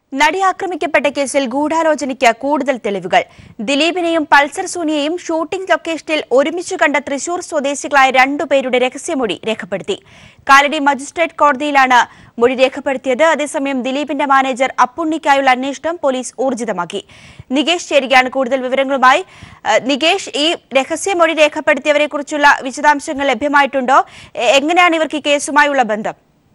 നടി ആക്രമിക്കപ്പെട്ട കേസിൽ ഗൂഢാലോചനയ്ക്ക് കൂടുതൽ തെളിവുകൾ ദിലീപിനെയും പൾസർ സൂനിയെയും ഷൂട്ടിംഗ് ലൊക്കേഷനിൽ ഒരുമിച്ച് കണ്ട തൃശൂർ സ്വദേശികളായ രണ്ടുപേരുടെ രഹസ്യമൊഴി രേഖപ്പെടുത്തി കാലടി മജിസ്ട്രേറ്റ് കോടതിയിലാണ് മൊഴി രേഖപ്പെടുത്തിയത് അതേസമയം ദിലീപിന്റെ മാനേജർ അപ്പുണ്ണിക്കായുള്ള അന്വേഷണം പോലീസ് ഊർജിതമാക്കി നികേഷ് ചേരുകയാണ് കൂടുതൽ വിവരങ്ങളുമായി ഏഹ്, നികേഷ് ഈ രഹസ്യമൊഴി രേഖപ്പെടുത്തിയവരെ കുറിച്ചുള്ള വിശദാംശങ്ങൾ ലഭ്യമായിട്ടുണ്ടോ എ- എങ്ങനെയാണ് ഇവർക്ക് ഈ കേസുമായുള്ള ബന്ധം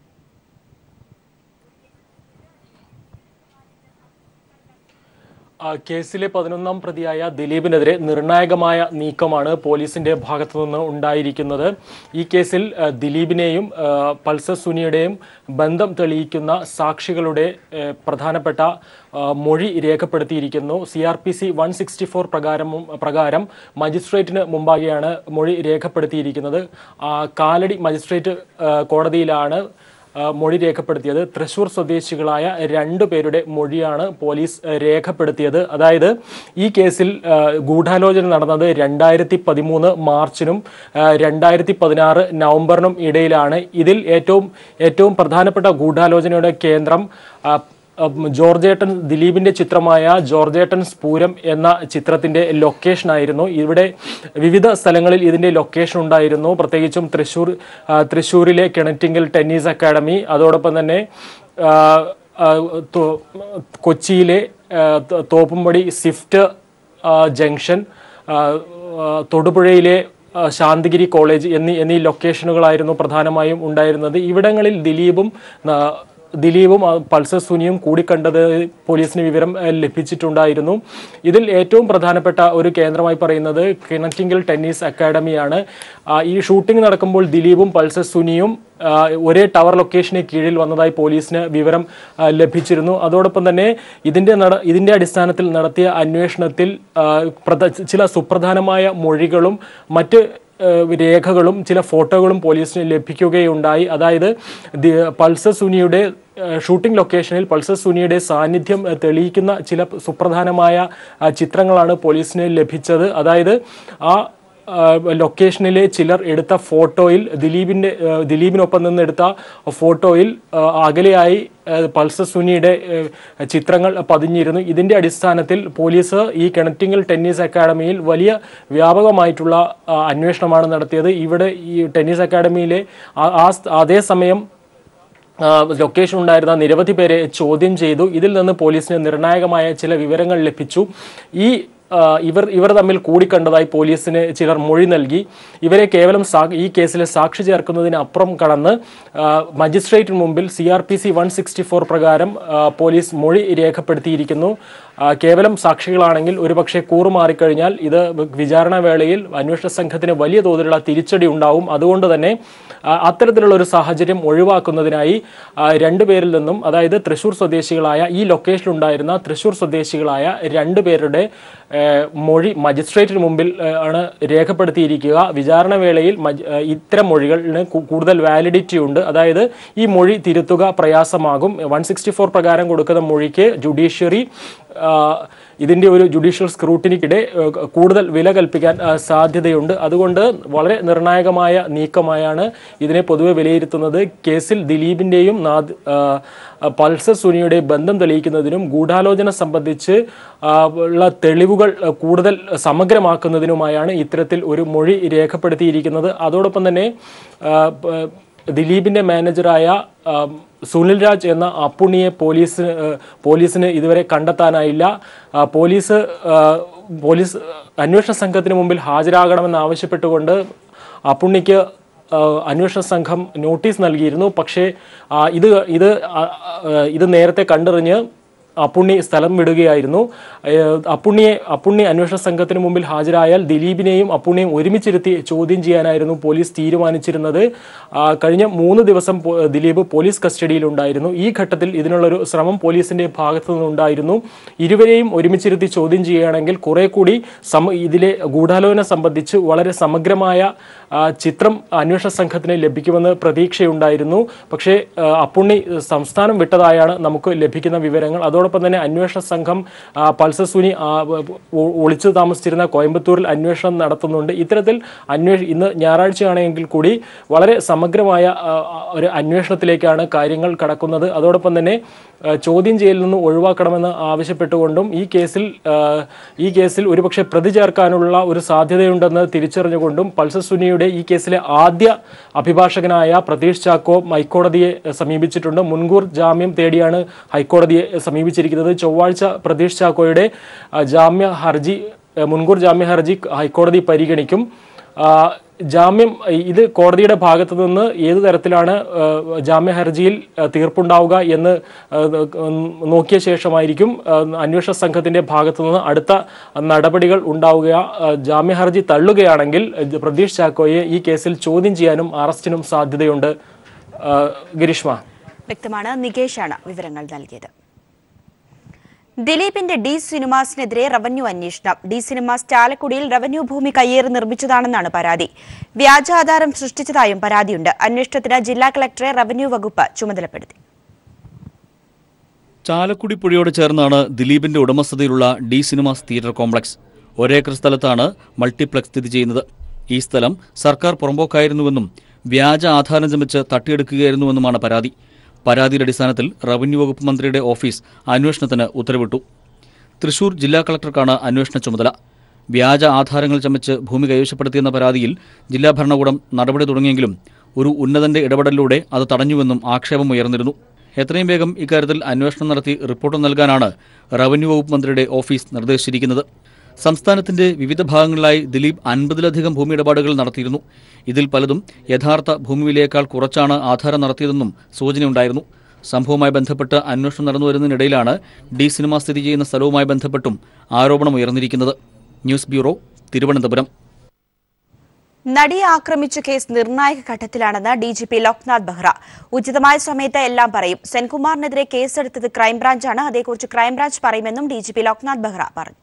ആ, കേസിലെ പതിനൊന്നാം പ്രതിയായ ദിലീപിനെതിരെ നിർണായകമായ നീക്കമാണ് പോലീസിന്റെ ഭാഗത്തു നിന്ന് ഉണ്ടായിരിക്കുന്നത് ഈ കേസിൽ ആ, ദിലീപിനെയും ആ, പൾസർ സുനിയുടെയും ബന്ധം തെളിയിക്കുന്ന സാക്ഷികളുടെ ഏ, പ്രധാനപ്പെട്ട ആ, മൊഴി രേഖപ്പെടുത്തിയിരിക്കുന്നു C R P C one sixty four പ്രകാരമും പ്രകാരം മജിസ്ട്രേറ്റിന് മുമ്പാകെയാണ് മൊഴി രേഖപ്പെടുത്തിയിരിക്കുന്നത് ആ, കാലടി മജിസ്ട്രേറ്റ് ആ, കോടതിയിലാണ് ആ, മൊഴി രേഖപ്പെടുത്തിയത് തൃശൂർ സ്വദേശികളായ രണ്ടു പേരുടെ മൊഴിയാണ് പോലീസ് ആ, രേഖപ്പെടുത്തിയത് അതായത് ഈ കേസിൽ ആ, ഗൂഢാലോചന നടന്നത് രണ്ടായിരത്തി പതിമൂന്ന് മാർച്ചിനും രണ്ടായിരത്തി പതിനാറ് നവംബറിനും ഇടയിലാണ് ഇതിൽ ഏറ്റവും ഏറ്റവും പ്രധാനപ്പെട്ട ഗൂഢാലോചനയുടെ കേന്ദ്രം ആ, ഉം, ജോർജേട്ടൻ ദിലീപിന്റെ ചിത്രമായ ജോർജേട്ടൻ സ്പൂരം എന്ന ചിത്രത്തിന്റെ ലൊക്കേഷൻ ആയിരുന്നു ഇവിടെ വിവിധ സ്ഥലങ്ങളിൽ ഇതിന്റെ ലൊക്കേഷൻ ഉണ്ടായിരുന്നു പ്രത്യേകിച്ചും തൃശ്ശൂർ ആ, തൃശ്ശൂരിലെ കിണറ്റിങ്കൽ ടെന്നീസ് അക്കാഡമി അതോടൊപ്പം തന്നെ ആ, ആ, തോ- കൊച്ചിയിലെ ആ, തോ- തോപ്പുംപടി സ്വിഫ്റ്റ് ആ, ജംഗ്ഷൻ ആ, ആ, തൊടുപുഴയിലെ ആ, ശാന്തിഗിരി കോളേജ് എന്നീ എന്നീ ലൊക്കേഷനുകളായിരുന്നു പ്രധാനമായും ഉണ്ടായിരുന്നത് ഇവിടങ്ങളിൽ ദിലീപും ആ, ദിലീപും ആ, പൾസർ സുനിയും കൂടിക്കണ്ടത് പോലീസിന് വിവരം ആ, ലഭിച്ചിട്ടുണ്ടായിരുന്നു ഇതിൽ ഏറ്റവും പ്രധാനപ്പെട്ട ഒരു കേന്ദ്രമായി പറയുന്നത് കിണറ്റിങ്കൽ ടെന്നീസ് അക്കാഡമിയാണ് ആ, ഈ ഷൂട്ടിംഗ് നടക്കുമ്പോൾ ദിലീപും പൾസർ സുനിയും ആ, ഒരേ ടവർ ലൊക്കേഷന് കീഴിൽ വന്നതായി പോലീസിന് വിവരം ആ, ലഭിച്ചിരുന്നു അതോടൊപ്പം തന്നെ ഇതിന്റെ നട ഇതിന്റെ അടിസ്ഥാനത്തിൽ നടത്തിയ അന്വേഷണത്തിൽ ആ, പ്രധ- ചില സുപ്രധാനമായ മൊഴികളും മറ്റ് ഏഹ് രേഖകളും ചില ഫോട്ടോകളും പോലീസിന് ലഭിക്കുകയുണ്ടായി അതായത് ദി- പൾസർ സുനിയുടെ ഏഹ് ഷൂട്ടിംഗ് ലൊക്കേഷനിൽ പൾസർ സുനിയുടെ സാന്നിധ്യം ഏഹ് തെളിയിക്കുന്ന ചില സുപ്രധാനമായ ആ, ചിത്രങ്ങളാണ് പോലീസിന് ലഭിച്ചത് അതായത് ആ ആ, ലൊക്കേഷനിലെ ചിലർ എടുത്ത ഫോട്ടോയിൽ ദിലീപിന്റെ ഏഹ് ദിലീപിനൊപ്പം നിന്ന് എടുത്ത ഫോട്ടോയിൽ ആ, അകലെയായി ഏഹ് പൾസർ സുനിയുടെ ഏഹ് ചിത്രങ്ങൾ പതിഞ്ഞിരുന്നു ഇതിന്റെ അടിസ്ഥാനത്തിൽ പോലീസ് ഈ കിണറ്റിങ്ങൽ ടെന്നീസ് അക്കാഡമിയിൽ വലിയ വ്യാപകമായിട്ടുള്ള ആ, അന്വേഷണമാണ് നടത്തിയത് ഇവിടെ ഈ ടെന്നീസ് അക്കാഡമിയിലെ ആ- ആ സ്- അതേസമയം ആ, ലൊക്കേഷൻ ഉണ്ടായിരുന്ന നിരവധി പേരെ ചോദ്യം ചെയ്തു ഇതിൽ നിന്ന് പോലീസിന് നിർണായകമായ ചില വിവരങ്ങൾ ലഭിച്ചു ഈ ആ, ഇവർ ഇവർ തമ്മിൽ കൂടിക്കണ്ടതായി പോലീസിന് ചിലർ മൊഴി നൽകി ഇവരെ കേവലം സാ- ഈ കേസിലെ സാക്ഷി ചേർക്കുന്നതിന് അപ്പുറം കടന്ന് ആ, മജിസ്ട്രേറ്റിന് മുമ്പിൽ C R P C one sixty four പ്രകാരം ആ, പോലീസ് മൊഴി രേഖപ്പെടുത്തിയിരിക്കുന്നു ആ, കേവലം സാക്ഷികളാണെങ്കിൽ ഒരുപക്ഷെ കൂറുമാറിക്കഴിഞ്ഞാൽ ഇത് വിചാരണ വേളയിൽ അന്വേഷണ സംഘത്തിന് വലിയ തോതിലുള്ള തിരിച്ചടി ഉണ്ടാവും അതുകൊണ്ട് തന്നെ ആ, അത്തരത്തിലുള്ള ഒരു സാഹചര്യം ഒഴിവാക്കുന്നതിനായി ആ, രണ്ടുപേരിൽ നിന്നും അതായത് തൃശൂർ സ്വദേശികളായ ഈ ലൊക്കേഷനിൽ ഉണ്ടായിരുന്ന തൃശൂർ സ്വദേശികളായ രണ്ടുപേരുടെ ഏഹ്, മൊഴി മജിസ്ട്രേറ്റിന് മുമ്പിൽ ഏഹ്, ആണ് രേഖപ്പെടുത്തിയിരിക്കുക വിചാരണ വേളയിൽ മജ്- ഏഹ്, ഇത്തരം മൊഴികളിന് കു- കൂടുതൽ വാലിഡിറ്റി ഉണ്ട് അതായത് ഈ മൊഴി തിരുത്തുക പ്രയാസമാകും വൺ സിക്സ്റ്റി ഫോർ പ്രകാരം കൊടുക്കുന്ന മൊഴിക്ക് ജുഡീഷ്യറി ആ, ഇതിന്റെ ഒരു ജുഡീഷ്യൽ സ്ക്രൂട്ടിനിക്കിടെ ഏഹ്, കൂടുതൽ വില കൽപ്പിക്കാൻ ആ, സാധ്യതയുണ്ട് അതുകൊണ്ട് വളരെ നിർണായകമായ നീക്കമായാണ് ഇതിനെ പൊതുവെ വിലയിരുത്തുന്നത് കേസിൽ ദിലീപിന്റെയും നാദ് ആ, പൾസർ സുനിയുടെ ബന്ധം തെളിയിക്കുന്നതിനും ഗൂഢാലോചന സംബന്ധിച്ച് ആ, ഉള്ള തെളിവുകൾ ആ, കൂടുതൽ സമഗ്രമാക്കുന്നതിനുമായാണ് ഇത്തരത്തിൽ ഒരു മൊഴി രേഖപ്പെടുത്തിയിരിക്കുന്നത് അതോടൊപ്പം തന്നെ ആ, പ- ദിലീപിന്റെ മാനേജറായ ആ, സുനിൽ രാജ് എന്ന അപ്പുണ്ണിയെ പോലീസ് ആ, പോലീസിന് ഇതുവരെ കണ്ടെത്താനായില്ല ആ, പോലീസ് ആ, പോലീസ് അന്വേഷണ സംഘത്തിന് മുമ്പിൽ ഹാജരാകണമെന്ന് ആവശ്യപ്പെട്ടുകൊണ്ട് അപ്പുണ്ണിക്ക് ആ, അന്വേഷണ സംഘം നോട്ടീസ് നൽകിയിരുന്നു പക്ഷേ ആ, ഇത് ഇത് ആ, ആ, ഇത് നേരത്തെ കണ്ടറിഞ്ഞ് അപ്പുണ്ണി സ്ഥലം വിടുകയായിരുന്നു ഏഹ് അപ്പുണ്ണിയെ അപ്പുണ്ണി അന്വേഷണ സംഘത്തിന് മുമ്പിൽ ഹാജരായാൽ ദിലീപിനെയും അപ്പുണ്ണിയും ഒരുമിച്ചിരുത്തി ചോദ്യം ചെയ്യാനായിരുന്നു പോലീസ് തീരുമാനിച്ചിരുന്നത് ആ, കഴിഞ്ഞ മൂന്ന് ദിവസം പോ- ദിലീപ് പോലീസ് കസ്റ്റഡിയിലുണ്ടായിരുന്നു ഈ ഘട്ടത്തിൽ ഇതിനുള്ളൊരു ശ്രമം പോലീസിന്റെ ഭാഗത്തു നിന്നുണ്ടായിരുന്നു ഇരുവരെയും ഒരുമിച്ചിരുത്തി ചോദ്യം ചെയ്യുകയാണെങ്കിൽ കുറെ കൂടി സമ ഇതിലെ ഗൂഢാലോചന സംബന്ധിച്ച് വളരെ സമഗ്രമായ ആ, ചിത്രം അന്വേഷണ സംഘത്തിന് ലഭിക്കുമെന്ന് പ്രതീക്ഷയുണ്ടായിരുന്നു പക്ഷേ ആ, അപ്പുണ്ണി സംസ്ഥാനം വിട്ടതായാണ് നമുക്ക് ലഭിക്കുന്ന വിവരങ്ങൾ അതോടൊപ്പം തന്നെ അന്വേഷണ സംഘം ആ, പൾസർ സുനി ആ, ഒ- ഒളിച്ചു താമസിച്ചിരുന്ന കോയമ്പത്തൂരിൽ അന്വേഷണം നടത്തുന്നുണ്ട് ഇത്തരത്തിൽ അന്വേഷ ഇന്ന് ഞായറാഴ്ചയാണെങ്കിൽ കൂടി വളരെ സമഗ്രമായ ആ, ആ, ഒരു അന്വേഷണത്തിലേക്കാണ് കാര്യങ്ങൾ കടക്കുന്നത് അതോടൊപ്പം തന്നെ ഏഹ്, ചോദ്യം ചെയ്യലിൽ നിന്ന് ഒഴിവാക്കണമെന്ന് ആവശ്യപ്പെട്ടുകൊണ്ടും ഈ കേസിൽ ഏഹ്, ഈ കേസിൽ ഒരുപക്ഷെ പ്രതി ചേർക്കാനുള്ള ഒരു സാധ്യതയുണ്ടെന്ന് തിരിച്ചറിഞ്ഞുകൊണ്ടും പൾസർ സുനിയുടെ ഈ കേസിലെ ആദ്യ അഭിഭാഷകനായ പ്രതീഷ് ചാക്കോ ഹൈക്കോടതിയെ സമീപിച്ചിട്ടുണ്ട് മുൻകൂർ ജാമ്യം തേടിയാണ് ഹൈക്കോടതിയെ സമീപിച്ചിരിക്കുന്നത് ചൊവ്വാഴ്ച പ്രതീഷ് ചാക്കോയുടെ ആ, ജാമ്യ ഹർജി ആ, മുൻകൂർ ജാമ്യ ഹർജി ഹൈക്കോടതി പരിഗണിക്കും ആ, ജാമ്യം ഇത് കോടതിയുടെ ഭാഗത്തു നിന്ന് ഏത് തരത്തിലാണ് ആ, ജാമ്യ ഹർജിയിൽ ആ, തീർപ്പുണ്ടാവുക എന്ന് ആ, നോക്കിയ ശേഷമായിരിക്കും ആ, അന്വേഷണ സംഘത്തിന്റെ ഭാഗത്തു നിന്ന് അടുത്ത നടപടികൾ ഉണ്ടാവുക ആ, ജാമ്യ ഹർജി തള്ളുകയാണെങ്കിൽ ഇത് പ്രതീഷ് ചാക്കോയെ ഈ കേസിൽ ചോദ്യം ചെയ്യാനും അറസ്റ്റിനും സാധ്യതയുണ്ട് ആ, ഗിരീഷ്മ വ്യക്തമാണ് നികേഷാണ് വിവരങ്ങൾ നൽകിയത് ദിലീപിന്റെ ഡി സിനിമാസിനെതിരെ റവന്യൂ അന്വേഷണം ഡി സിനിമാസ് ചാലക്കുടിയിൽ റവന്യൂ ഭൂമി കയ്യേറി നിർമ്മിച്ചതാണെന്നാണ് പരാതി വ്യാജാധാരം സൃഷ്ടിച്ചതായും പരാതിയുണ്ട് അന്വേഷണത്തിന് ജില്ലാ കളക്ടറെ റവന്യൂ വകുപ്പ് ചുമതലപ്പെടുത്തി ചാലക്കുടി പുഴയോട് ചേർന്നാണ് ദിലീപിന്റെ ഉടമസ്ഥതയിലുള്ള ഡി സിനിമാസ് തിയേറ്റർ കോംപ്ലക്സ് ഒരേക്കർ സ്ഥലത്താണ് മൾട്ടിപ്ലക്സ് സ്ഥിതി ചെയ്യുന്നത് ഈ സ്ഥലം സർക്കാർ പുറമ്പോക്കായിരുന്നുവെന്നും വ്യാജ ആധാരം ചമച്ച് തട്ടിയെടുക്കുകയായിരുന്നുവെന്നുമാണ് പരാതി പരാതിയുടെ അടിസ്ഥാനത്തിൽ റവന്യൂ വകുപ്പ് മന്ത്രിയുടെ ഓഫീസ് അന്വേഷണത്തിന് ഉത്തരവിട്ടു തൃശൂർ ജില്ലാ കളക്ടർക്കാണ് അന്വേഷണ ചുമതല വ്യാജ ആധാരങ്ങൾ ചമച്ച് ഭൂമി കൈവശപ്പെടുത്തിയെന്ന പരാതിയിൽ ജില്ലാ ഭരണകൂടം നടപടി തുടങ്ങിയെങ്കിലും ഒരു ഉന്നതന്റെ ഇടപെടലിലൂടെ അത് തടഞ്ഞുവെന്നും ആക്ഷേപം ഉയർന്നിരുന്നു എത്രയും വേഗം ഇക്കാര്യത്തിൽ അന്വേഷണം നടത്തി റിപ്പോർട്ട് നൽകാനാണ് റവന്യൂ വകുപ്പ് മന്ത്രിയുടെ ഓഫീസ് നിർദ്ദേശിച്ചിരിക്കുന്നത് സംസ്ഥാനത്തിന്റെ വിവിധ ഭാഗങ്ങളിലായി ദിലീപ് അൻപതിലധികം ഭൂമി ഇടപാടുകൾ നടത്തിയിരുന്നു ഇതിൽ പലതും യഥാർത്ഥ ഭൂമി വിലയേക്കാൾ കുറച്ചാണ് ആധാരം നടത്തിയതെന്നും സൂചനയുണ്ടായിരുന്നു സംഭവവുമായി ബന്ധപ്പെട്ട് അന്വേഷണം നടന്നുവരുന്നതിനിടയിലാണ് ഡി സിനിമ സ്ഥിതി ചെയ്യുന്ന സ്ഥലവുമായി ബന്ധപ്പെട്ടും ആരോപണം ഉയർന്നിരിക്കുന്നത് ന്യൂസ് ബ്യൂറോ തിരുവനന്തപുരം നടിയെ ആക്രമിച്ച കേസ് നിർണായക ഘട്ടത്തിലാണെന്ന് D G P Loknath Behera ഉചിതമായ സമയത്ത് എല്ലാം പറയും സെൻകുമാറിനെതിരെ കേസെടുത്തത് ക്രൈംബ്രാഞ്ചാണ് അതേക്കുറിച്ച് ക്രൈംബ്രാഞ്ച് പറയുമെന്നും D G P Loknath Behera പറഞ്ഞു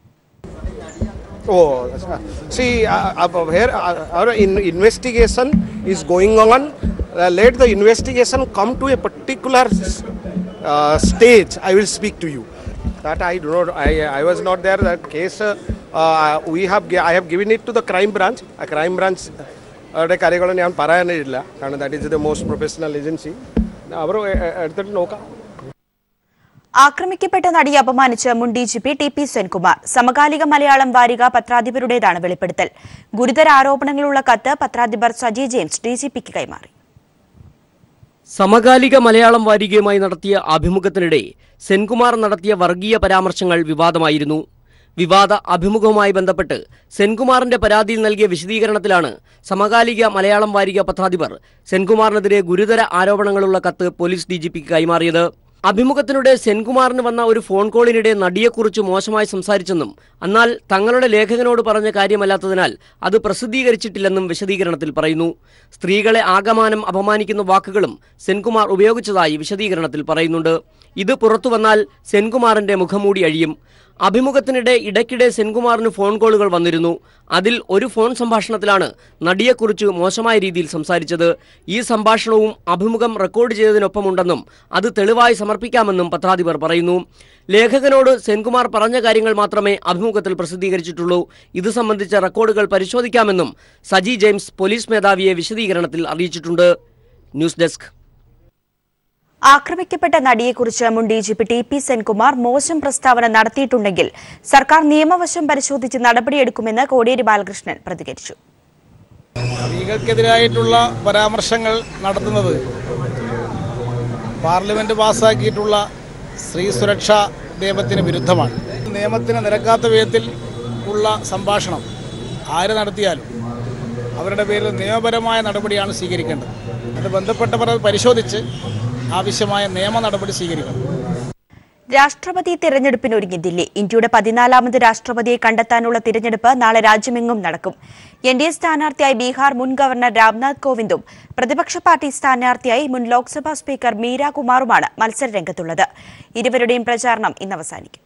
Oh, that's right. see, uh, uh, here uh, our in investigation is going on. Uh, let the investigation come to a particular uh, stage. I will speak to you. That I do not. I, I was not there. That case uh, uh, we have. gi- I have given it to the crime branch. A crime branch. അവരുടെ കാര്യങ്ങൾ ഞാൻ പറയാനില്ല കാരണം that is the most professional agency അവർ എടുത്തിട്ട് നോക്കാം ആക്രമിക്കപ്പെട്ട നടിയെ അപമാനിച്ച് മുൻ D G P T P Senkumar സമകാലിക മലയാളം വാരിക പത്രാധിപരുടേതാണ് വെളിപ്പെടുത്തൽ ഗുരുതര ആരോപണങ്ങളുള്ള കത്ത് പത്രാധിപർ സജി ജെയിംസ് ഡി ജി പിക്ക് കൈമാറി സമകാലിക മലയാളം വാരികയുമായി നടത്തിയ അഭിമുഖത്തിനിടെ സെൻകുമാർ നടത്തിയ വർഗീയ പരാമർശങ്ങൾ വിവാദമായിരുന്നു വിവാദ അഭിമുഖവുമായി ബന്ധപ്പെട്ട് സെൻകുമാറിന്റെ പരാതിയിൽ നൽകിയ വിശദീകരണത്തിലാണ് സമകാലിക മലയാളം വാരിക പത്രാധിപർ സെൻകുമാറിനെതിരെ ഗുരുതര ആരോപണങ്ങളുള്ള കത്ത് പോലീസ് ഡി ജി പിക്ക് കൈമാറിയത് അഭിമുഖത്തിനിടെ സെൻകുമാറിന് വന്ന ഒരു ഫോൺ കോളിനിടെ നടിയെക്കുറിച്ച് മോശമായി സംസാരിച്ചെന്നും എന്നാൽ തങ്ങളുടെ ലേഖകനോട് പറഞ്ഞ കാര്യമല്ലാത്തതിനാൽ അത് പ്രസിദ്ധീകരിച്ചിട്ടില്ലെന്നും വിശദീകരണത്തിൽ പറയുന്നു സ്ത്രീകളെ ആകമാനം അപമാനിക്കുന്ന വാക്കുകളും സെൻകുമാർ ഉപയോഗിച്ചതായി വിശദീകരണത്തിൽ പറയുന്നുണ്ട് ഇത് പുറത്തുവന്നാൽ സെൻകുമാറിന്റെ മുഖംമൂടി അഴിയും അഭിമുഖത്തിനിടെ ഇടയ്ക്കിടെ സെൻകുമാറിന് ഫോൺ കോളുകൾ വന്നിരുന്നു അതിൽ ഒരു ഫോൺ സംഭാഷണത്തിലാണ് നടിയെക്കുറിച്ച് മോശമായ രീതിയിൽ സംസാരിച്ചത് ഈ സംഭാഷണവും അഭിമുഖം റെക്കോർഡ് ചെയ്തതിനൊപ്പമുണ്ടെന്നും അത് തെളിവായി സമർപ്പിക്കാമെന്നും പത്രാധിപർ പറയുന്നു ലേഖകനോട് സെൻകുമാർ പറഞ്ഞ കാര്യങ്ങൾ മാത്രമേ അഭിമുഖത്തിൽ പ്രസിദ്ധീകരിച്ചിട്ടുള്ളൂ ഇത് സംബന്ധിച്ച റെക്കോർഡുകൾ പരിശോധിക്കാമെന്നും സജി ജെയിംസ് പോലീസ് മേധാവിയെ വിശദീകരണത്തിൽ അറിയിച്ചിട്ടുണ്ട് ന്യൂസ് ഡെസ്ക് ആക്രമിക്കപ്പെട്ട നടിയെക്കുറിച്ച് മുൻ D G P T P Senkumar മോശം പ്രസ്താവന നടത്തിയിട്ടുണ്ടെങ്കിൽ സർക്കാർ നിയമവശം പരിശോധിച്ച് നടപടിയെടുക്കുമെന്ന് കോടിയേരി ബാലകൃഷ്ണൻ പ്രതികരിച്ചു സ്ത്രീകൾക്കെതിരായിട്ടുള്ള പരാമർശങ്ങൾ നടത്തുന്നത് പാർലമെന്റ് പാസ്സാക്കിയിട്ടുള്ള സ്ത്രീ സുരക്ഷാ നിയമത്തിന് വിരുദ്ധമാണ് നിയമത്തിന് നിരക്കാത്ത വിധത്തിൽ ഉള്ള സംഭാഷണം ആര് നടത്തിയാലും അവരുടെ പേരിൽ നിയമപരമായ നടപടിയാണ് സ്വീകരിക്കേണ്ടത് അത് ബന്ധപ്പെട്ടവർ അത് പരിശോധിച്ച് ആവശ്യമായ നിയമ നടപടി സ്വീകരിക്കണം രാഷ്ട്രപതി തിരഞ്ഞെടുപ്പിനൊരുങ്ങി ദില്ലി ഇന്ത്യയുടെ പതിനാലാമത് രാഷ്ട്രപതിയെ കണ്ടെത്താനുള്ള തിരഞ്ഞെടുപ്പ് നാളെ രാജ്യമെങ്ങും നടക്കും എൻ ഡി എ സ്ഥാനാർത്ഥിയായി ബീഹാർ മുൻ ഗവർണർ രാംനാഥ് കോവിന്ദും പ്രതിപക്ഷ പാർട്ടി സ്ഥാനാർത്ഥിയായി മുൻ ലോക്സഭാ സ്പീക്കർ മീര കുമാറുമാണ് മത്സര രംഗത്തുള്ളത് ഇരുവരുടെയും പ്രചാരണം ഇന്ന് അവസാനിക്കും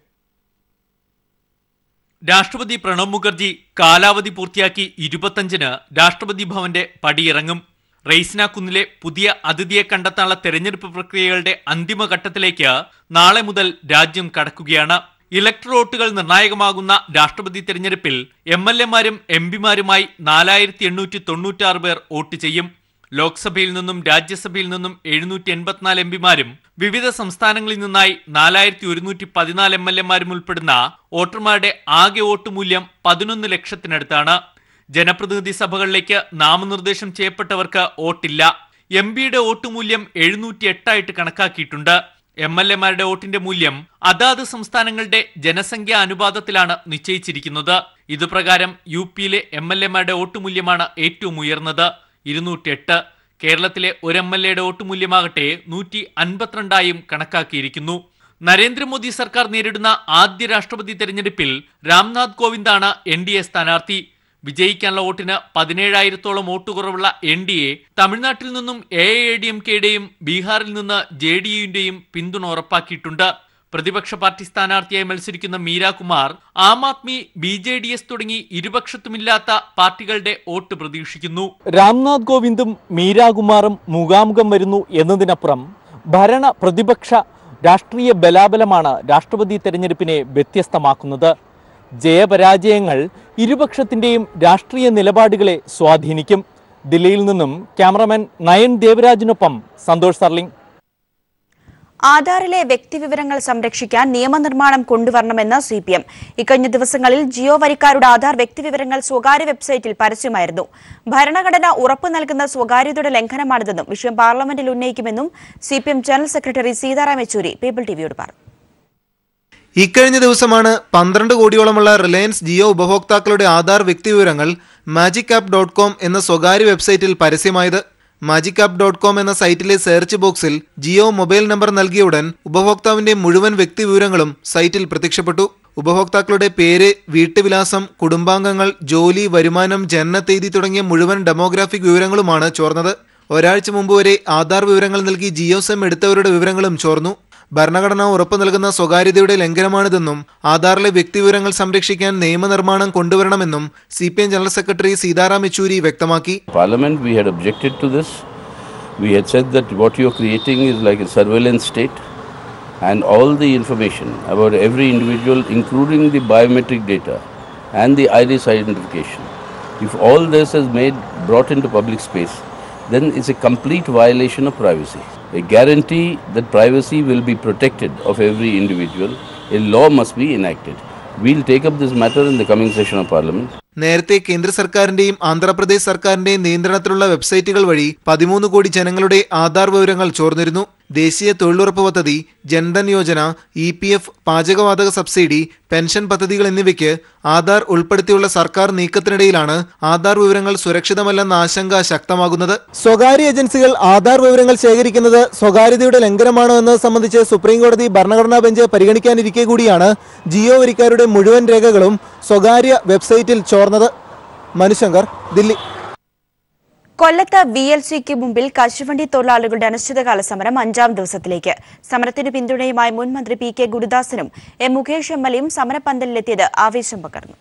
രാഷ്ട്രപതി പ്രണബ് മുഖർജി കാലാവധി പൂർത്തിയാക്കി ഇരുപത്തഞ്ചിന് രാഷ്ട്രപതി ഭവന്റെ പടിയിറങ്ങും റെയ്സിന കുന്നിലെ പുതിയ അതിഥിയെ കണ്ടെത്താനുള്ള തെരഞ്ഞെടുപ്പ് പ്രക്രിയകളുടെ അന്തിമഘട്ടത്തിലേക്ക് നാളെ മുതൽ രാജ്യം കടക്കുകയാണ് ഇലക്ട്രൽ വോട്ടുകൾ നിർണായകമാകുന്ന രാഷ്ട്രപതി തെരഞ്ഞെടുപ്പിൽ എം എൽ എമാരും എം പിമാരുമായി നാലായിരത്തി എണ്ണൂറ്റി തൊണ്ണൂറ്റാറ് പേർ വോട്ട് ചെയ്യും ലോക്സഭയിൽ നിന്നും രാജ്യസഭയിൽ നിന്നും എഴുന്നൂറ്റി എൺപത്തിനാല് എം പിമാരും വിവിധ സംസ്ഥാനങ്ങളിൽ നിന്നായി നാലായിരത്തി ഒരുന്നൂറ്റി പതിനാല് എം എൽ എമാരും ഉൾപ്പെടുന്ന വോട്ടർമാരുടെ ആകെ വോട്ട് മൂല്യം പതിനൊന്ന് ലക്ഷത്തിനടുത്താണ് ജനപ്രതിനിധി സഭകളിലേക്ക് നാമനിർദ്ദേശം ചെയ്യപ്പെട്ടവർക്ക് വോട്ടില്ല എം പിയുടെ വോട്ട് മൂല്യം എഴുന്നൂറ്റി എട്ടായിട്ട് കണക്കാക്കിയിട്ടുണ്ട് എം എൽ എമാരുടെ വോട്ടിന്റെ മൂല്യം അതാത് സംസ്ഥാനങ്ങളുടെ ജനസംഖ്യാ അനുപാതത്തിലാണ് നിശ്ചയിച്ചിരിക്കുന്നത് ഇതുപ്രകാരം യു പിയിലെ എം എൽ എമാരുടെ വോട്ട് മൂല്യമാണ് ഏറ്റവും ഉയർന്നത് ഇരുന്നൂറ്റിയെട്ട് കേരളത്തിലെ ഒരു എം എൽ എയുടെ വോട്ട് മൂല്യമാകട്ടെ നൂറ്റി അൻപത്തിരണ്ടായും കണക്കാക്കിയിരിക്കുന്നു നരേന്ദ്രമോദി സർക്കാർ നേരിടുന്ന ആദ്യ രാഷ്ട്രപതി തെരഞ്ഞെടുപ്പിൽ രാംനാഥ് കോവിന്ദാണ് എൻ ഡി എ സ്ഥാനാർത്ഥി വിജയിക്കാനുള്ള വോട്ടിന് പതിനേഴായിരത്തോളം വോട്ട് കുറവുള്ള എൻ ഡി എ തമിഴ്നാട്ടിൽ നിന്നും എ ഐ ഡി എം കെയുടെയും ബീഹാറിൽ നിന്ന് ജെ ഡി യുവിന്റെയും പിന്തുണ ഉറപ്പാക്കിയിട്ടുണ്ട് പ്രതിപക്ഷ പാർട്ടി സ്ഥാനാർത്ഥിയായി മത്സരിക്കുന്ന Meira Kumar Aam Aadmi B J D S തുടങ്ങി ഇരുപക്ഷത്തുമില്ലാത്ത പാർട്ടികളുടെ വോട്ട് പ്രതീക്ഷിക്കുന്നു രാംനാഥ് കോവിന്ദും മീരാകുമാറും മുഖാമുഖം വരുന്നു എന്നതിനപ്പുറം ഭരണ പ്രതിപക്ഷ രാഷ്ട്രീയ ബലാബലമാണ് രാഷ്ട്രപതി തെരഞ്ഞെടുപ്പിനെ വ്യത്യസ്തമാക്കുന്നത് ജയപരാജയങ്ങൾ ഇരുപക്ഷത്തിന്റെയും രാഷ്ട്രീയ നിലപാടുകളെ സ്വാധീനിക്കും ദില്ലിയിൽ നിന്നും ക്യാമറമാൻ നയൻ ദേവരാജിനൊപ്പം സന്തോഷ് സർലിംഗ് ആധാറിലെ വ്യക്തിവിവരങ്ങൾ സംരക്ഷിക്കാൻ നിയമനിർമ്മാണം കൊണ്ടുവരണമെന്ന് സി പി എം ഇക്കഴിഞ്ഞ ദിവസങ്ങളിൽ ജിയോ വരിക്കാരുടെ ആധാർ വ്യക്തിവിവരങ്ങൾ സ്വകാര്യ വെബ്സൈറ്റിൽ പരസ്യമായിരുന്നു ഭരണഘടന ഉറപ്പു നൽകുന്ന സ്വകാര്യതയുടെ ലംഘനമാണിതെന്നും വിഷയം പാർലമെന്റിൽ ഉന്നയിക്കുമെന്നും C P M general secretary Sitaram Yechury People ടിവിയോട് പറഞ്ഞു ഇക്കഴിഞ്ഞ ദിവസമാണ് പന്ത്രണ്ട് കോടിയോളമുള്ള റിലയൻസ് ജിയോ ഉപഭോക്താക്കളുടെ ആധാർ വ്യക്തിവിവരങ്ങൾ മാജിക് ആപ്പ് ഡോട്ട് കോം എന്ന സ്വകാര്യ വെബ്സൈറ്റിൽ പരസ്യമായത് മാജിക് ആപ്പ് ഡോട്ട് കോം എന്ന സൈറ്റിലെ സെർച്ച് ബോക്സിൽ ജിയോ മൊബൈൽ നമ്പർ നൽകിയ ഉടൻ ഉപഭോക്താവിന്റെ മുഴുവൻ വ്യക്തിവിവരങ്ങളും സൈറ്റിൽ പ്രത്യക്ഷപ്പെട്ടു ഉപഭോക്താക്കളുടെ പേര് വീട്ടുവിലാസം കുടുംബാംഗങ്ങൾ ജോലി വരുമാനം ജനനത്തീയതി തുടങ്ങിയ മുഴുവൻ ഡെമോഗ്രാഫിക് വിവരങ്ങളുമാണ് ചോർന്നത് ഒരാഴ്ച മുമ്പ് വരെ ആധാർ വിവരങ്ങൾ നൽകി ജിയോ സിം എടുത്തവരുടെ വിവരങ്ങളും ചോർന്നു ഭരണഘടന ഉറപ്പു നൽകുന്ന സ്വകാര്യതയുടെ ലംഘനമാണിതെന്നും ആധാറിലെ വ്യക്തിവിവരങ്ങൾ സംരക്ഷിക്കാൻ നിയമനിർമ്മാണം കൊണ്ടുവരണമെന്നും C P M general secretary Sitaram Yechury വ്യക്തമാക്കി Parliament, we had objected to this. We had said that what you're creating is like a surveillance state, and all the information about every individual, including the biometric data and the iris identification, if all this is made brought into public space, then it's a complete violation of privacy. A guarantee that privacy will be protected of every individual, a law must be enacted. We'll take up this matter in the coming session of Parliament. നേരത്തെ കേന്ദ്ര സർക്കാരിന്റെയും ആന്ധ്രാപ്രദേശ് സർക്കാരിന്റെയും നിയന്ത്രണത്തിലുള്ള വെബ്സൈറ്റുകൾ വഴി പതിമൂന്ന് കോടി ജനങ്ങളുടെ ആധാർ വിവരങ്ങൾ ചോർന്നിരുന്നു ദേശീയ തൊഴിലുറപ്പ് പദ്ധതി Jan Dhan Yojana E P F പാചകവാതക സബ്സിഡി പെൻഷൻ പദ്ധതികൾ എന്നിവയ്ക്ക് ആധാർ ഉൾപ്പെടുത്തിയുള്ള സർക്കാർ നീക്കത്തിനിടയിലാണ് ആധാർ വിവരങ്ങൾ സുരക്ഷിതമല്ലെന്ന ആശങ്ക ശക്തമാകുന്നത് സ്വകാര്യ ഏജൻസികൾ ആധാർ വിവരങ്ങൾ ശേഖരിക്കുന്നത് സ്വകാര്യതയുടെ ലംഘനമാണോ എന്നത് സംബന്ധിച്ച് സുപ്രീം കോടതി ഭരണഘടനാ ബെഞ്ച് പരിഗണിക്കാനിരിക്കെ കൂടിയാണ് ജിയോ വരിക്കാരുടെ മുഴുവൻ രേഖകളും സ്വകാര്യ വെബ്സൈറ്റിൽ ചോർന്നത് മനുശങ്കർ ദില്ലി കൊല്ലത്ത് വി എൽ സിക്ക് മുമ്പിൽ കശുവണ്ടി തൊഴിലാളികളുടെ അനിശ്ചിതകാല സമരം അഞ്ചാം ദിവസത്തിലേക്ക് സമരത്തിന് പിന്തുണയുമായി മുൻ മന്ത്രി പി കെ ഗുരുദാസനും എം മുകേഷ് എം എൽ എയും സമരപ്പന്തലിലെത്തിയത് ആവേശം പകർന്നു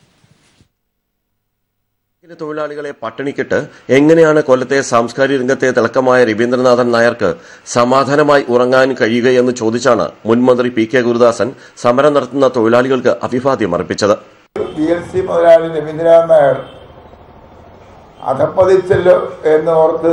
ഇതിലെ തൊഴിലാളികളെ പട്ടിണിക്കിട്ട് എങ്ങനെയാണ് കൊല്ലത്തെ സാംസ്കാരിക രംഗത്തെ തിളക്കമായ രവീന്ദ്രനാഥൻ നായർക്ക് സമാധാനമായി ഉറങ്ങാൻ കഴിയുകയെന്ന് ചോദിച്ചാണ് മുൻ മന്ത്രി പി കെ ഗുരുദാസൻ സമരം നടത്തുന്ന തൊഴിലാളികൾക്ക് അഭിവാദ്യം അർപ്പിച്ചത് പി എൽ സി മുതലാളി രവീന്ദ്രനാഥ് നായർ അധപ്പതിച്ചല്ലോ എന്ന് ഓർത്ത്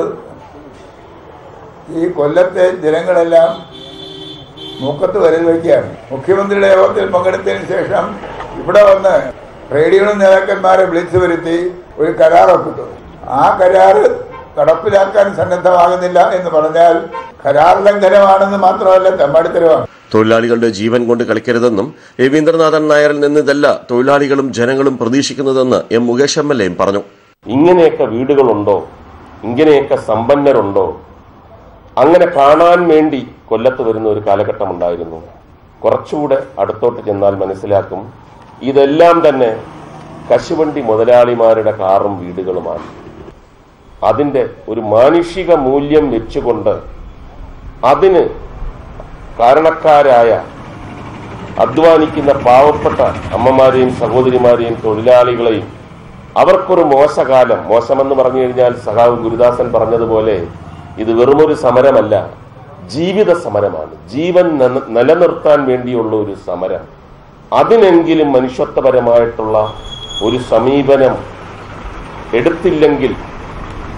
ഈ കൊല്ലത്തെ ജനങ്ങളെല്ലാം മൂക്കത്ത് വരൽ വയ്ക്കുകയാണ് മുഖ്യമന്ത്രിയുടെ യോഗത്തിൽ പങ്കെടുത്തതിന് ശേഷം ഇവിടെ വന്ന് ട്രേഡ് യൂണിയൻ നേതാക്കന്മാരെ വിളിച്ചു വരുത്തി ഒരു കരാർ ഒപ്പിട്ടു ആ കരാർ നടപ്പിലാക്കാൻ സന്നദ്ധമാകുന്നില്ല എന്ന് പറഞ്ഞാൽ കരാർ ലംഘനമാണെന്ന് മാത്രമല്ല തെമ്മാടിത്തരമാണ് തൊഴിലാളികളുടെ ജീവൻ കൊണ്ട് കളിക്കരുതെന്നും രവീന്ദ്രനാഥൻ നായരിൽ നിന്ന് ഇതല്ല തൊഴിലാളികളും ജനങ്ങളും പ്രതീക്ഷിക്കുന്നതെന്ന് എം മുകേഷ് എം എൽ എയും പറഞ്ഞു ഇങ്ങനെയൊക്കെ വീടുകളുണ്ടോ ഇങ്ങനെയൊക്കെ സമ്പന്നരുണ്ടോ അങ്ങനെ കാണാൻ വേണ്ടി കൊല്ലത്ത് വരുന്ന ഒരു കാലഘട്ടം ഉണ്ടായിരുന്നു കുറച്ചുകൂടെ അടുത്തോട്ട് ചെന്നാൽ മനസ്സിലാക്കും ഇതെല്ലാം തന്നെ കശുവണ്ടി മുതലാളിമാരുടെ കാറും വീടുകളുമാണ് അതിൻ്റെ ഒരു മാനുഷിക മൂല്യം വെച്ചുകൊണ്ട് അതിന് കാരണക്കാരായ അധ്വാനിക്കുന്ന പാവപ്പെട്ട അമ്മമാരെയും സഹോദരിമാരെയും തൊഴിലാളികളെയും അവർക്കൊരു മോശകാലം മോശമെന്ന് പറഞ്ഞു കഴിഞ്ഞാൽ സഖാവ് ഗുരുദാസൻ പറഞ്ഞതുപോലെ ഇത് വെറുമൊരു സമരമല്ല ജീവിത സമരമാണ് ജീവൻ നന- നിലനിർത്താൻ വേണ്ടിയുള്ള ഒരു സമരം അതിനെങ്കിലും മനുഷ്യത്വപരമായിട്ടുള്ള ഒരു സമീപനം എടുത്തില്ലെങ്കിൽ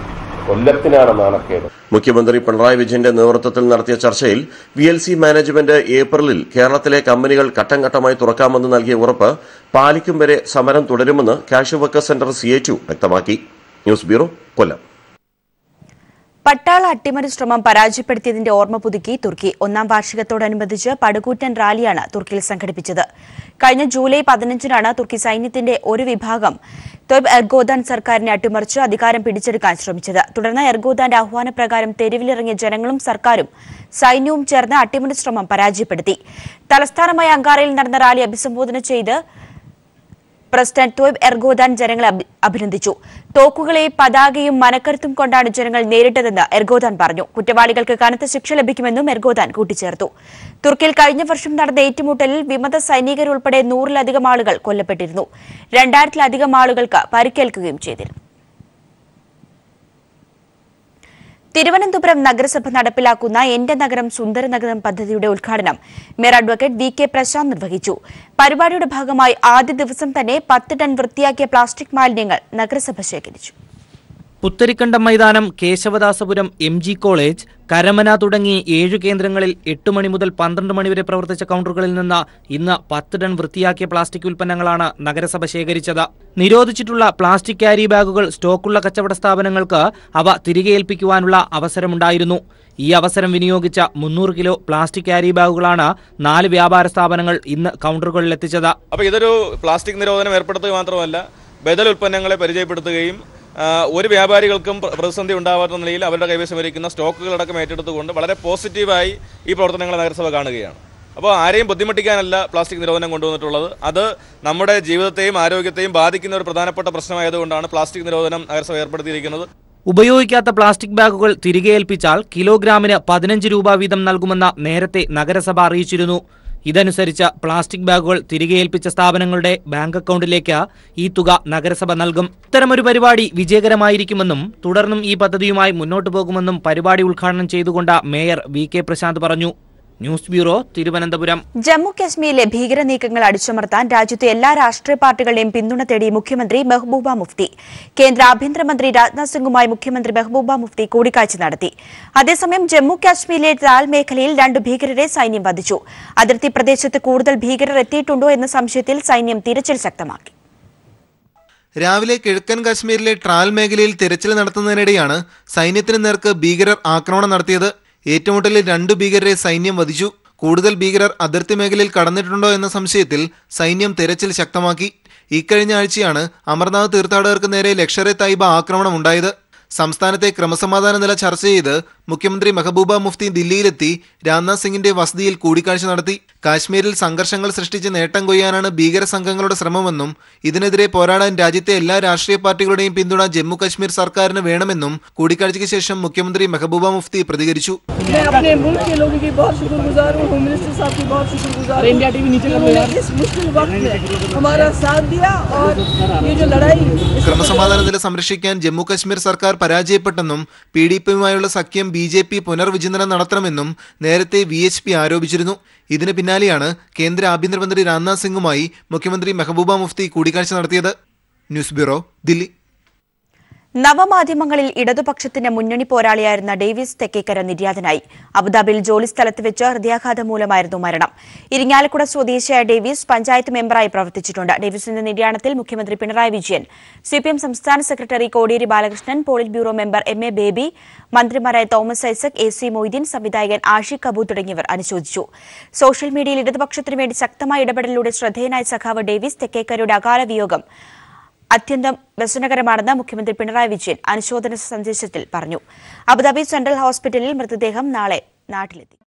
കൊല്ലത്തിനാണ് നാണക്കേട് മുഖ്യമന്ത്രി പിണറായി വിജയന്റെ നേതൃത്വത്തിൽ നടത്തിയ ചർച്ചയിൽ വി എൽ സി മാനേജ്മെന്റ് ഏപ്രിലിൽ കേരളത്തിലെ കമ്പനികൾ ഘട്ടം ഘട്ടമായി തുറക്കാമെന്ന് നൽകിയ ഉറപ്പ് പാലിക്കും വരെ സമരം തുടരുമെന്ന് cashew workers centre C H വ്യക്തമാക്കി ന്യൂസ് ബ്യൂറോ കൊല്ലം പട്ടാള അട്ടിമറി ശ്രമം പരാജയപ്പെടുത്തിയതിന്റെ ഓർമ്മ പുതുക്കി തുർക്കി ഒന്നാം വാർഷികത്തോടനുബന്ധിച്ച് പടുകൂറ്റൻ റാലിയാണ് തുർക്കിയിൽ സംഘടിപ്പിച്ചത് കഴിഞ്ഞ ജൂലൈ പതിനഞ്ചിനാണ് തുർക്കി സൈന്യത്തിന്റെ ഒരു വിഭാഗം തൊയ്ബ് എർഗോദാൻ സർക്കാരിനെ അട്ടിമറിച്ച് അധികാരം പിടിച്ചെടുക്കാൻ ശ്രമിച്ചത് തുടർന്ന് എർഗോദാന്റെ ആഹ്വാനപ്രകാരം തെരുവിലിറങ്ങിയ ജനങ്ങളും സർക്കാരും സൈന്യവും ചേർന്ന് അട്ടിമറി ശ്രമം പരാജയപ്പെടുത്തി തലസ്ഥാനമായ അങ്കാറയിൽ നടന്ന റാലി അഭിസംബോധന ചെയ്ത് പ്രസിഡന്റ് തോയ്ബ് എർഗോദാൻ ജനങ്ങളെ അഭി- അഭിനന്ദിച്ചു തോക്കുകളെ പതാകയും മനക്കരുത്തും കൊണ്ടാണ് ജനങ്ങൾ നേരിട്ടതെന്ന് എർഗോദാൻ പറഞ്ഞു കുറ്റവാളികൾക്ക് കനത്ത ശിക്ഷ ലഭിക്കുമെന്നും എർഗോദാൻ കൂട്ടിച്ചേർത്തു തുർക്കിയിൽ കഴിഞ്ഞ വർഷം നടന്ന ഏറ്റുമുട്ടലിൽ വിമത സൈനികരുൾപ്പെടെ നൂറിലധികം ആളുകൾ കൊല്ലപ്പെട്ടിരുന്നു രണ്ടായിരത്തിലധികം ആളുകൾക്ക് പരിക്കേൽക്കുകയും ചെയ്തിരുന്നു തിരുവനന്തപുരം നഗരസഭ നടപ്പിലാക്കുന്ന എന്റെ നഗരം സുന്ദര നഗരം പദ്ധതിയുടെ ഉദ്ഘാടനം mayor advocate V K Prashanth നിർവഹിച്ചു പരിപാടിയുടെ ഭാഗമായി ആദ്യ ദിവസം തന്നെ പത്ത് ടൺ വൃത്തിയാക്കിയ പ്ലാസ്റ്റിക് മാലിന്യങ്ങൾ നഗരസഭ ശേഖരിച്ചു പുത്തരിക്കണ്ടം മൈതാനം Kesavadasapuram M G college Karamana തുടങ്ങി ഏഴു കേന്ദ്രങ്ങളിൽ എട്ട് മണി മുതൽ പന്ത്രണ്ട് മണി വരെ പ്രവർത്തിച്ച കൗണ്ടറുകളിൽ നിന്ന് ഇന്ന് പത്ത് ടൺ വൃത്തിയാക്കിയ പ്ലാസ്റ്റിക് ഉൽപ്പന്നങ്ങളാണ് നഗരസഭ ശേഖരിച്ചത് നിരോധിച്ചിട്ടുള്ള പ്ലാസ്റ്റിക് ക്യാരി ബാഗുകൾ സ്റ്റോക്കുള്ള കച്ചവട സ്ഥാപനങ്ങൾക്ക് അവ തിരികെ ഏൽപ്പിക്കുവാനുള്ള അവസരമുണ്ടായിരുന്നു ഈ അവസരം വിനിയോഗിച്ച മുന്നൂറ് കിലോ പ്ലാസ്റ്റിക് ക്യാരി ബാഗുകളാണ് നാല് വ്യാപാര സ്ഥാപനങ്ങൾ ഇന്ന് കൗണ്ടറുകളിൽ എത്തിച്ചത് അപ്പോൾ ഇതൊരു പ്ലാസ്റ്റിക് നിരോധനം ഏർപ്പെടുത്തുക മാത്രമല്ല ബദൽ ഉൽപ്പന്നങ്ങളെ പരിചയപ്പെടുത്തുകയും ആ, ഒരു വ്യാപാരികൾക്കും പ്ര- പ്രതിസന്ധി ഉണ്ടാവാത്ത നിലയിൽ അവരുടെ കൈവശം ഇരിക്കുന്ന സ്റ്റോക്കുകളടക്കം ഏറ്റെടുത്തുകൊണ്ട് വളരെ പോസിറ്റീവായി ഈ പ്രവർത്തനങ്ങളെ നഗരസഭ കാണുകയാണ് അപ്പോൾ ആരെയും ബുദ്ധിമുട്ടിക്കാനല്ല പ്ലാസ്റ്റിക് നിരോധനം കൊണ്ടുവന്നിട്ടുള്ളത് അത് നമ്മുടെ ജീവിതത്തെയും ആരോഗ്യത്തെയും ബാധിക്കുന്ന ഒരു പ്രധാനപ്പെട്ട പ്രശ്നമായതുകൊണ്ടാണ് പ്ലാസ്റ്റിക് നിരോധനം നഗരസഭ ഏർപ്പെടുത്തിയിരിക്കുന്നത് ഉപയോഗിക്കാത്ത പ്ലാസ്റ്റിക് ബാഗുകൾ തിരികെ ഏൽപ്പിച്ചാൽ കിലോഗ്രാമിന് പതിനഞ്ച് രൂപ വീതം നൽകുമെന്ന് നേരത്തെ നഗരസഭ അറിയിച്ചിരുന്നു ഇതനുസരിച്ച് പ്ലാസ്റ്റിക് ബാഗുകൾ തിരികെ ഏൽപ്പിച്ച സ്ഥാപനങ്ങളുടെ ബാങ്ക് അക്കൗണ്ടിലേക്ക് ഈ തുക നഗരസഭ നൽകും ഇത്തരമൊരു പരിപാടി വിജയകരമായിരിക്കുമെന്നും തുടർന്നും ഈ പദ്ധതിയുമായി മുന്നോട്ടു പോകുമെന്നും പരിപാടി ഉദ്ഘാടനം ചെയ്തുകൊണ്ട് മേയർ വി കെ പ്രശാന്ത് പറഞ്ഞു ന്യൂസ് ബ്യൂറോ തിരുവനന്തപുരം ജമ്മു കാശ്മീരിലെ ഭീകര നീക്കങ്ങൾ അടിച്ചമർത്താൻ രാജ്യത്തെ എല്ലാ രാഷ്ട്രീയ പാർട്ടികളുടെയും പിന്തുണ തേടി മുഖ്യമന്ത്രി മെഹബൂബ മുഫ്തി കേന്ദ്ര ആഭ്യന്തരമന്ത്രി രാജ്നാഥ് സിംഗുമായി മുഖ്യമന്ത്രി മെഹബൂബ മുഫ്തി കൂടിക്കാഴ്ച നടത്തി അതേസമയം ജമ്മു കാശ്മീരിലെ ത്രാൽ മേഖലയിൽ രണ്ട് ഭീകരരെ സൈന്യം വധിച്ചു അതിർത്തി പ്രദേശത്ത് കൂടുതൽ ഭീകരർ എത്തിയിട്ടുണ്ടോ എന്ന സംശയത്തിൽ സൈന്യം തിരച്ചിൽ ശക്തമാക്കി രാവിലെ കിഴക്കൻ കാശ്മീരിലെ ട്രാൽ മേഖലയിൽ തിരച്ചിൽ നടത്തുന്നതിനിടെയാണ് സൈന്യത്തിന് നേർക്ക് ഭീകരർ ആക്രമണം നടത്തിയത് ഏറ്റുമുട്ടലിൽ രണ്ടു ഭീകരരെ സൈന്യം വധിച്ചു കൂടുതൽ ഭീകരർ അതിർത്തി മേഖലയിൽ കടന്നിട്ടുണ്ടോ എന്ന സംശയത്തിൽ സൈന്യം തിരച്ചിൽ ശക്തമാക്കി ഇക്കഴിഞ്ഞ ആഴ്ചയാണ് അമർനാഥ് തീർത്ഥാടകർക്ക് നേരെ ലഷ്കർ എ തൈബ ആക്രമണം ഉണ്ടായത് സംസ്ഥാനത്തെ ക്രമസമാധാന നില ചർച്ച ചെയ്ത് മുഖ്യമന്ത്രി മെഹബൂബ മുഫ്തി ദില്ലിയിലെത്തി രാജ്നാഥ് സിംഗിന്റെ വസതിയിൽ കൂടിക്കാഴ്ച നടത്തി കാശ്മീരിൽ സംഘർഷങ്ങൾ സൃഷ്ടിച്ച് നേട്ടം കൊയ്യാനാണ് ഭീകര സംഘങ്ങളുടെ ശ്രമമെന്നും ഇതിനെതിരെ പോരാടാൻ രാജ്യത്തെ എല്ലാ രാഷ്ട്രീയ പാർട്ടികളുടെയും പിന്തുണ ജമ്മു കാശ്മീർ സർക്കാരിന് വേണമെന്നും കൂടിക്കാഴ്ചയ്ക്ക് ശേഷം മുഖ്യമന്ത്രി മെഹബൂബ മുഫ്തി പ്രതികരിച്ചു मैं अपने मुल्क के लोगों की बहुत शुक्रगुजार हूँ होम मिनिस्टर साहब की बहुत शुक्रगुजार हूँ इंडिया टीवी नीचे इस मुश्किल वक्त में हमारा साथ दिया और ये जो लड़ाई इस ക്രമസമാധാന നില സംരക്ഷിക്കാൻ ജമ്മു കാശ്മീർ സർക്കാർ പരാജയപ്പെട്ടെന്നും പി ഡി പിയുമായുള്ള സഖ്യം ബി ജെ പി പുനർവിചിന്തനം നടത്തണമെന്നും നേരത്തെ വി എച്ച് പി ആരോപിച്ചിരുന്നു ഇതിന് പിന്നാലെയാണ് കേന്ദ്ര ആഭ്യന്തരമന്ത്രി രാജ്നാഥ് സിംഗുമായി മുഖ്യമന്ത്രി മെഹബൂബ മുഫ്തി കൂടിക്കാഴ്ച നടത്തിയത് ന്യൂസ് ബ്യൂറോ ദില്ലി നവമാധ്യമങ്ങളിൽ ഇടതുപക്ഷത്തിന്റെ മുന്നണി പോരാളിയായിരുന്ന ഡേവിസ് തെക്കേക്കര നിര്യാതനായി അബുദാബിയിൽ ജോലിസ്ഥലത്ത് വെച്ച് ഹൃദയാഘാതം മൂലമായിരുന്നു മരണം ഇരിങ്ങാലക്കുട സ്വദേശിയായ ഡേവിസ് പഞ്ചായത്ത് മെമ്പറായി പ്രവർത്തിച്ചിട്ടുണ്ട് ഡേവിസിന്റെ നിര്യാണത്തിൽ മുഖ്യമന്ത്രി പിണറായി വിജയൻ സിപിഎം സംസ്ഥാന സെക്രട്ടറി Kodiyeri Balakrishnan politburo member M A Baby മന്ത്രിമാരായ Thomas Isaac A C Moideen സംവിധായകൻ ആഷിഖ് അബു തുടങ്ങിയവർ അനുശോചിച്ചു സോഷ്യൽ മീഡിയയിൽ ഇടതുപക്ഷത്തിനു വേണ്ടി ശക്തമായ ഇടപെടലിലൂടെ ശ്രദ്ധേയനായ സഖാവ് ഡേവിസ് തെക്കേക്കരയുടെ അകാല വിയോഗം അത്യന്തം വ്യസനകരമാണെന്ന് മുഖ്യമന്ത്രി പിണറായി വിജയൻ അനുശോചന സന്ദേശത്തിൽ പറഞ്ഞു അബുദാബി സെൻട്രൽ ഹോസ്പിറ്റലിൽ മൃതദേഹം നാളെ നാട്ടിലെത്തി